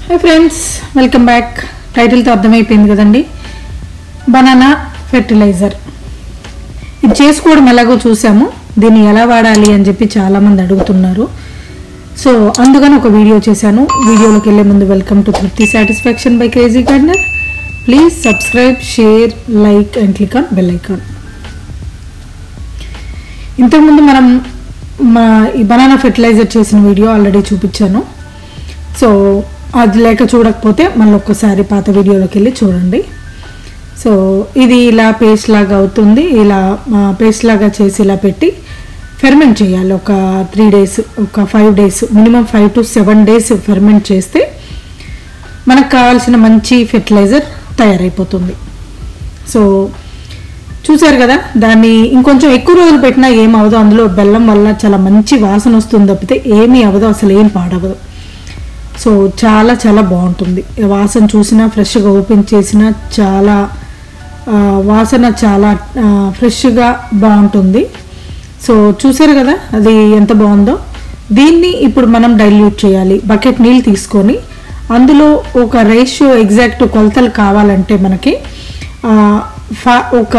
hi friends welcome back టైటిల్తో అర్థమైపోయింది కదండి బనానా ఫెర్టిలైజర్ ఇది చేసుకోవడం ఎలాగో చూసాము దీన్ని ఎలా వాడాలి అని చెప్పి చాలామంది అడుగుతున్నారు సో అందుకని ఒక వీడియో చేశాను వీడియోలోకి వెళ్ళే ముందు welcome to Trupti satisfaction by crazy gardener please subscribe share like and click on bell icon ఇంతకుముందు మనం మా ఈ బనానా ఫెర్టిలైజర్ చేసిన వీడియో ఆల్రెడీ చూపించాను సో అది లేక చూడకపోతే మళ్ళీ ఒక్కసారి పాత వీడియోలోకి వెళ్ళి చూడండి సో ఇది ఇలా పేస్ట్ లాగా అవుతుంది ఇలా పేస్ట్ లాగా చేసి ఇలా పెట్టి ఫెర్మెంట్ చేయాలి ఒక త్రీ డేస్ ఒక five days minimum five to seven days ferment చేస్తే మనకు కావాల్సిన మంచి ఫెర్టిలైజర్ తయారైపోతుంది సో చూసారు కదా దాన్ని ఇంకొంచెం ఎక్కువ రోజులు పెట్టినా ఏం అవ్వదు అందులో బెల్లం వల్ల చాలా మంచి వాసన వస్తుంది తప్పితే ఏమీ అవ్వదు అసలు ఏం పాడవదు సో చాలా చాలా బాగుంటుంది ఈ వాసన చూసినా ఫ్రెష్గా ఓపెన్ చేసినా చాలా ఆ, వాసన చాలా ఆ, ఫ్రెష్గా బాగుంటుంది సో చూసారు కదా అది ఎంత బాగుందో దీన్ని ఇప్పుడు మనం డైల్యూట్ చేయాలి బకెట్ నీళ్ళు తీసుకొని అందులో ఒక రేషియో ఎగ్జాక్ట్ కొలతలు కావాలంటే మనకి ఆ, ఫ- ఒక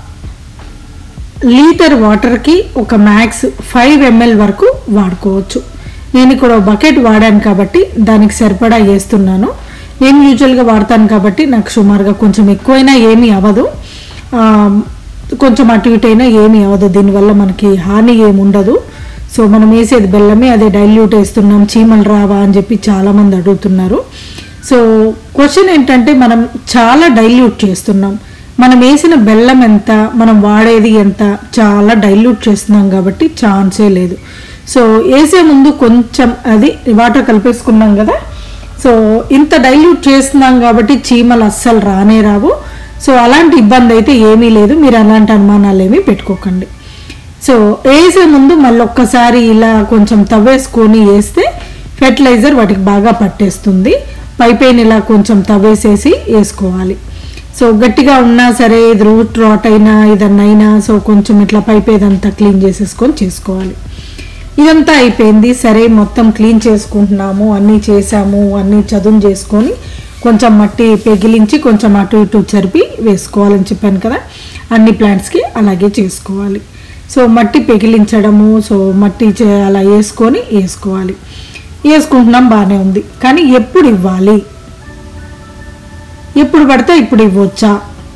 లీటర్ వాటర్కి ఒక మ్యాక్స్ ఫైవ్ ఎంఎల్ వరకు వాడుకోవచ్చు నేను ఇక్కడ ఒక బకెట్ వాడాను కాబట్టి దానికి సరిపడా వేస్తున్నాను నేను యూజువల్గా వాడతాను కాబట్టి నాకు సుమారుగా కొంచెం ఎక్కువైనా ఏమీ అవ్వదు ఆ, కొంచెం అటు ఇటు అయినా ఏమీ అవ్వదు దీనివల్ల మనకి హాని ఏమి ఉండదు సో మనం వేసేది బెల్లమే అదే డైల్యూట్ వేస్తున్నాం చీమలు రావా అని చెప్పి చాలామంది అడుగుతున్నారు సో క్వశ్చన్ ఏంటంటే మనం చాలా డైల్యూట్ చేస్తున్నాం మనం వేసిన బెల్లం ఎంత మనం వాడేది ఎంత చాలా డైల్యూట్ చేస్తున్నాం కాబట్టి ఛాన్సే లేదు సో వేసే ముందు కొంచెం అది వాటర్ కలిపేసుకున్నాం కదా సో ఇంత డైల్యూట్ చేస్తున్నాం కాబట్టి చీమలు అస్సలు రానే రావు సో అలాంటి ఇబ్బంది అయితే ఏమీ లేదు మీరు అలాంటి అనుమానాలు ఏమీ పెట్టుకోకండి సో వేసే ముందు మళ్ళీ ఒక్కసారి ఇలా కొంచెం తవ్వేసుకొని వేస్తే ఫెర్టిలైజర్ వాటికి బాగా పట్టేస్తుంది పైపైన ఇలా కొంచెం తవ్వేసేసి వేసుకోవాలి సో గట్టిగా ఉన్నా సరే ఇది రూట్ రాట్ అయినా ఏదన్నా అయినా సో కొంచెం ఇట్లా పైప్ ఇదంతా క్లీన్ చేసేసుకొని చేసుకోవాలి ఇదంతా అయిపోయింది సరే మొత్తం క్లీన్ చేసుకుంటున్నాము అన్నీ చేసాము అన్నీ చదును చేసుకొని కొంచెం మట్టి పెగిలించి కొంచెం అటు ఇటు చెరిపి వేసుకోవాలని చెప్పాను కదా అన్ని ప్లాంట్స్కి అలాగే చేసుకోవాలి సో మట్టి పెగిలించడము సో మట్టి చే- అలా వేసుకొని వేసుకోవాలి వేసుకుంటున్నాం బాగానే ఉంది కానీ ఎప్పుడు ఇవ్వాలి ఎప్పుడు పడితే ఇప్పుడు ఇవ్వచ్చా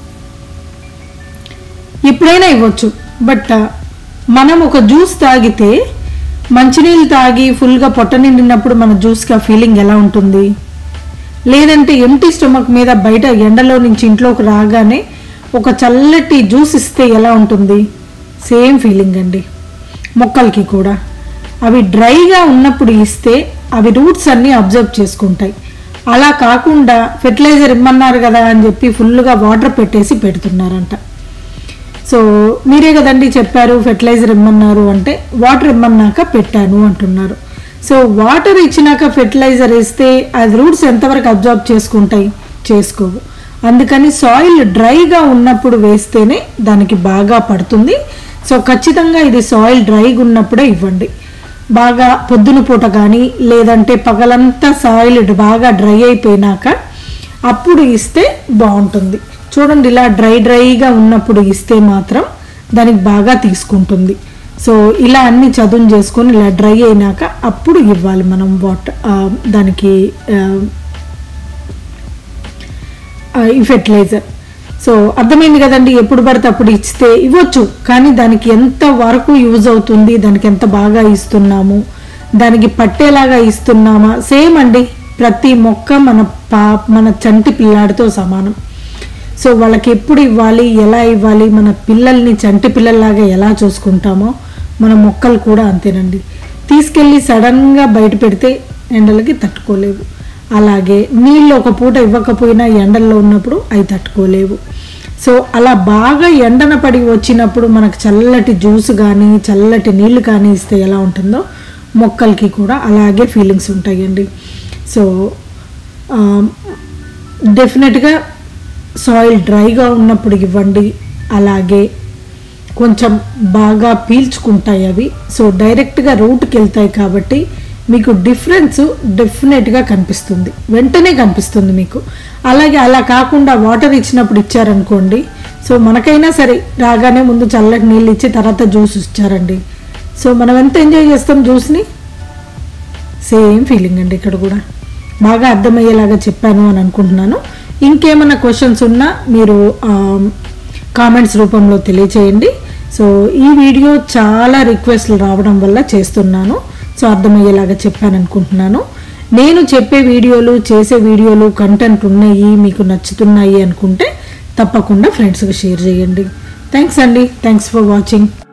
ఎప్పుడైనా ఇవ్వచ్చు బట్ మనం ఒక జ్యూస్ తాగితే మంచినీళ్ళు తాగి ఫుల్గా పొట్ట నిండినప్పుడు మన జ్యూస్కి ఆ ఫీలింగ్ ఎలా ఉంటుంది లేదంటే ఎంటీ స్టమక్ మీద బయట ఎండలో నుంచి ఇంట్లోకి రాగానే ఒక చల్లటి జ్యూస్ ఇస్తే ఎలా ఉంటుంది సేమ్ ఫీలింగ్ అండి మొక్కలకి కూడా అవి డ్రైగా ఉన్నప్పుడు ఇస్తే అవి రూట్స్ అన్నీ అబ్జర్వ్ చేసుకుంటాయి అలా కాకుండా ఫెర్టిలైజర్ ఇమ్మన్నారు కదా అని చెప్పి ఫుల్గా వాటర్ పెట్టేసి పెడుతున్నారంట సో మీరే కదండి చెప్పారు ఫెర్టిలైజర్ ఇమ్మన్నారు అంటే వాటర్ ఇమ్మన్నాక పెట్టాను అంటున్నారు సో వాటర్ ఇచ్చినాక ఫెర్టిలైజర్ వేస్తే అది రూట్స్ ఎంతవరకు అబ్జార్బ్ చేసుకుంటాయి చేసుకోవు అందుకని సాయిల్ డ్రైగా ఉన్నప్పుడు వేస్తేనే దానికి బాగా పడుతుంది సో ఖచ్చితంగా ఇది సాయిల్ డ్రైగా ఉన్నప్పుడే ఇవ్వండి బాగా పొద్దున పూట కానీ లేదంటే పగలంతా సాయిల్ బాగా డ్రై అయిపోయినాక అప్పుడు ఇస్తే బాగుంటుంది చూడండి ఇలా డ్రై డ్రైగా ఉన్నప్పుడు ఇస్తే మాత్రం దానికి బాగా తీసుకుంటుంది సో ఇలా అన్ని చదును చేసుకొని ఇలా డ్రై అయినాక అప్పుడు ఇవ్వాలి మనం వాటర్ దానికి ఆ, ఆ, ఈ ఫెర్టిలైజర్ సో అర్థమైంది కదండి ఎప్పుడు పడితే అప్పుడు ఇస్తే ఇవ్వచ్చు కానీ దానికి ఎంత వరకు యూజ్ అవుతుంది దానికి ఎంత బాగా ఇస్తున్నాము దానికి పట్టేలాగా ఇస్తున్నామా సేమ్ అండి ప్రతి మొక్క మన పా మన చంటి పిల్లాడితో సమానం సో వాళ్ళకి ఎప్పుడు ఇవ్వాలి ఎలా ఇవ్వాలి మన పిల్లల్ని చంటి పిల్లల్లాగా ఎలా చూసుకుంటామో మన మొక్కలు కూడా అంతేనండి తీసుకెళ్ళి సడన్గా బయట పెడితే ఎండలకి తట్టుకోలేవు అలాగే నీళ్ళు ఒక పూట ఇవ్వకపోయినా ఎండల్లో ఉన్నప్పుడు అవి తట్టుకోలేవు సో అలా బాగా ఎండన పడి వచ్చినప్పుడు మనకు చల్లటి జ్యూస్ కానీ చల్లటి నీళ్ళు కానీ ఇస్తే ఎలా ఉంటుందో మొక్కలకి కూడా అలాగే ఫీలింగ్స్ ఉంటాయండి సో ఆ, డెఫినెట్గా సాయిల్ డ్రైగా ఉన్నప్పుడు ఇవ్వండి అలాగే కొంచెం బాగా పీల్చుకుంటాయి అవి సో డైరెక్ట్గా రూట్కి వెళ్తాయి కాబట్టి మీకు డిఫరెన్స్ డెఫినెట్గా కనిపిస్తుంది వెంటనే కనిపిస్తుంది మీకు అలాగే అలా కాకుండా వాటర్ ఇచ్చినప్పుడు ఇచ్చారనుకోండి సో మనకైనా సరే రాగానే ముందు చల్లటి నీళ్ళు ఇచ్చి తర్వాత జ్యూస్ ఇచ్చారండి సో మనం ఎంత ఎంజాయ్ చేస్తాం జ్యూస్ని సేమ్ ఫీలింగ్ అండి ఇక్కడ కూడా బాగా అర్థమయ్యేలాగా చెప్పాను అని అనుకుంటున్నాను ఇంకేమైనా క్వశ్చన్స్ ఉన్నా మీరు కామెంట్స్ రూపంలో తెలియచేయండి సో ఈ వీడియో చాలా రిక్వెస్ట్లు రావడం వల్ల చేస్తున్నాను సో అర్థమయ్యేలాగా చెప్పాను అనుకుంటున్నాను నేను చెప్పే వీడియోలు చేసే వీడియోలు కంటెంట్ ఉన్నాయి మీకు నచ్చుతున్నాయి అనుకుంటే తప్పకుండా ఫ్రెండ్స్కి షేర్ చేయండి థ్యాంక్స్ అండి థ్యాంక్స్ ఫర్ వాచింగ్